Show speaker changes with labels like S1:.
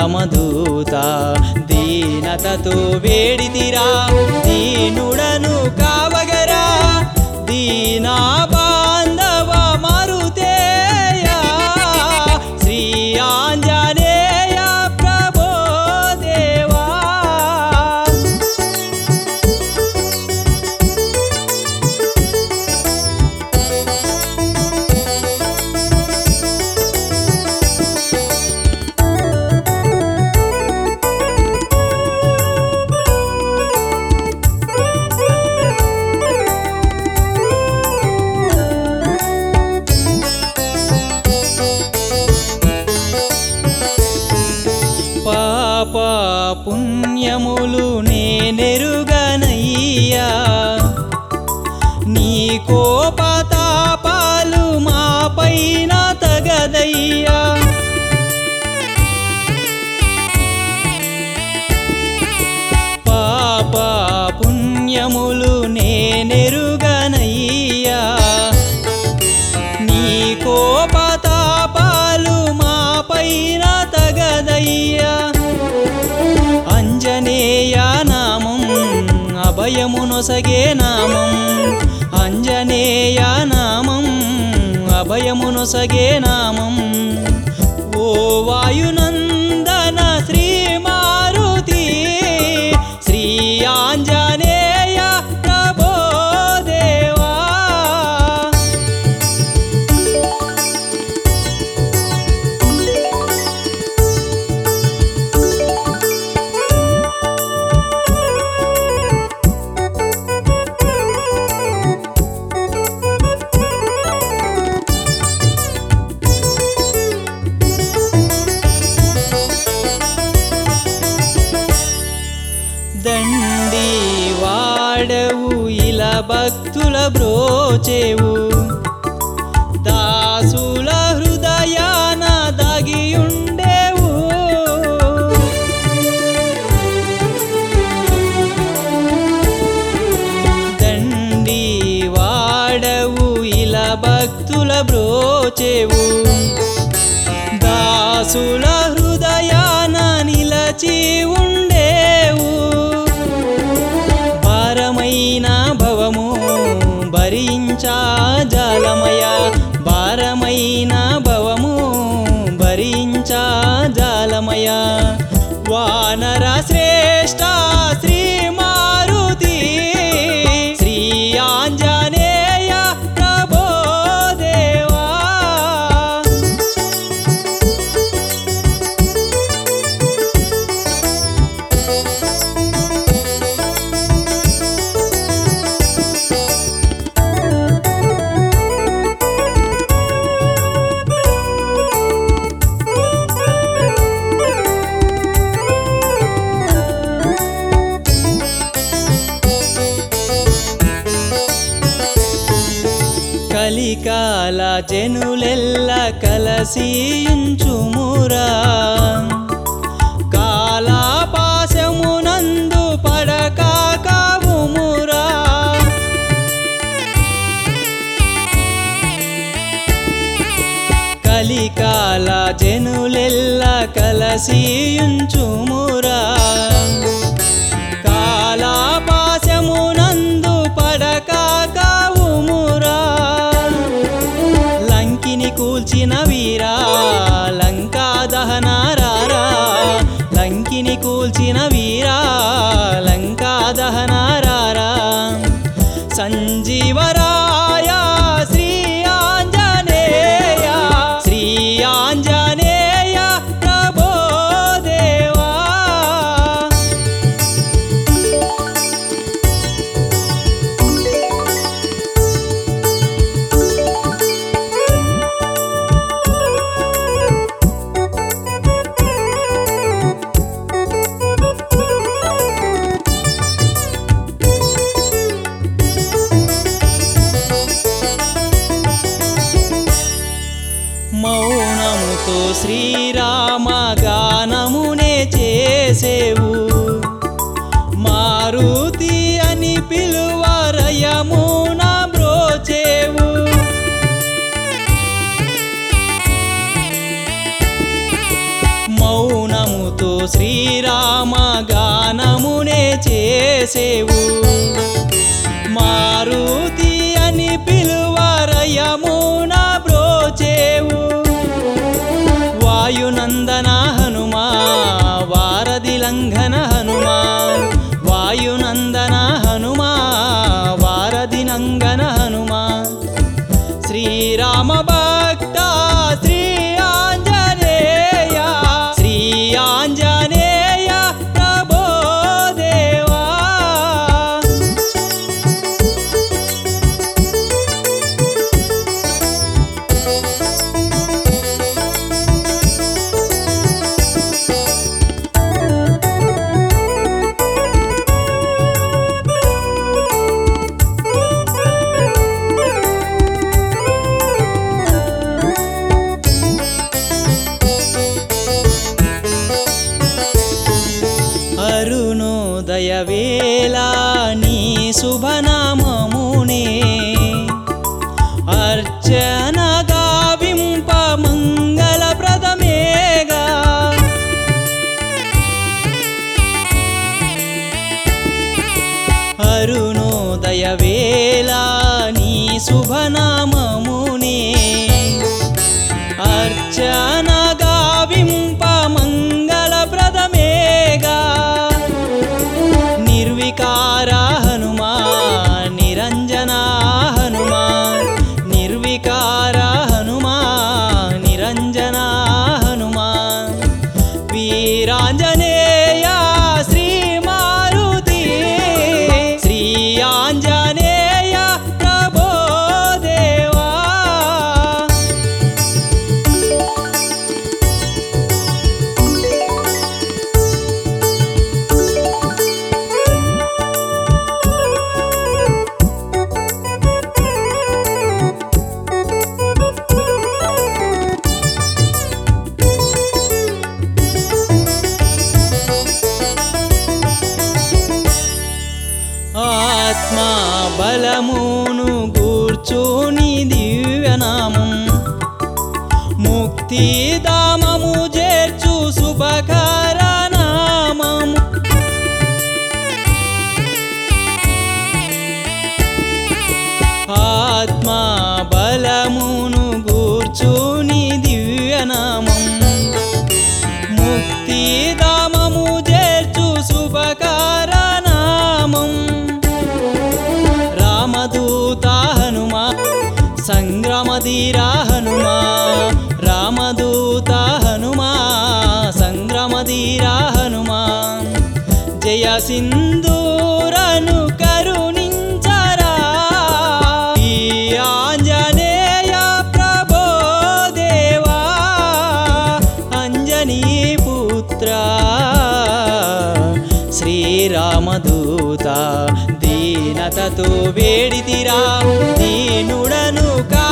S1: రామదూత దీనతతో వేడితిరా దీనుడను కావగరా దీనా బాంధవ మరుతేయ శ్రీ ఆంజనేయ ప్రభో దేవా పాప పుణ్యములు నేనెరుగనయ్యా నీ కోపతాపాలు మా పైన తగదయ్యా పాప పుణ్యములు నేనెరుగనయ్యా నీ కోపతాపాలు మా పైన తగదయ్యా అంజనేయ నామం అభయమునొసగే నామం అంజనేయ నామం అభయమునొసగే నామం ఓ వాయునందన శ్రీ మారుతి శ్రీ ఆంజనేయ ప్రభో దేవా దండి వాడవు ఇలా భక్తుల బ్రోచేవు దాసుల హృదయాన దాగియుండేవు దండి వాడవు ఇలా భక్తుల బ్రోచేవు దాసుల హృదయాన నిలచి ఉండేవు భారమైన భవము భరించా జాలమయ భారమైన భవము భరించా జాలమయ వానర శ్రేష్ఠ శ్రీ మారుతి శ్రీ ఆంజనేయ ప్రభో దేవా కలికాల జనులెల్ల కలసియుంచుమురా కాలాపాశమునందు పడక కావుమురా కలికాల జనులెల్ల కలసియుంచుమురా కాలాపాశమునందు పడక కావుమురా లంకిని కూల్చిన వీరా లంకా దహనారారా లంకిని కూల్చిన వీరా లంకా దహనారారా సంజీవరాయ శ్రీ ఆంజనేయ శ్రీ ఆంజనేయ ప్రభో దేవా మౌనముతో శ్రీరామ గానమునే చేసేవు మారుతి అని పిలువరయమున బ్రోచేవు మౌనముతో చేసేవు మారుతి అని పిలువరయమున బ్రోచేవు వాయునందన హనుమా వారధి లంఘన హనుమా వాయునందన హనుమా వారధి నంగన హనుమా శ్రీరామ భక్త శ్రీ ఆంజనేయ శ్రీ ఆంజనేయ ప్రభో దేవా అరుణోదయ వేళ నీ శుభనామమునే అర్చన గావింప మంగళప్రదమేగా అరుణోదయ వేళ నీ శుభనామమునే అర్చన గావింప మంగళప్రదమేగా నిర్వికార హనుమా నిరంజన హనుమా నిర్వికార హనుమా నిరంజన హనుమా వీరాంజనేయ శ్రీ మారుతి శ్రీ ఆంజనేయ ప్రభో దేవా ఆత్మా బలమును గూర్చుని దివ్యనామం ముక్తిధామము చేర్చు శుభకర నామము ఆత్మా బలమును గూర్చుని దివ్యనామం ముక్తిధామము చేర్చు శుభకర నామం రామదూత హనుమా సంగ్రమధీరా హనుమా రామదూత హనుమా సంగ్రమధీరా హనుమా జయ సింధూరను కరుణించరా ఈ ఆంజనేయ ప్రభో దేవా అంజనీ పుత్ర శ్రీరామదూత దీనతతో వేడితిరా దీనుడను కా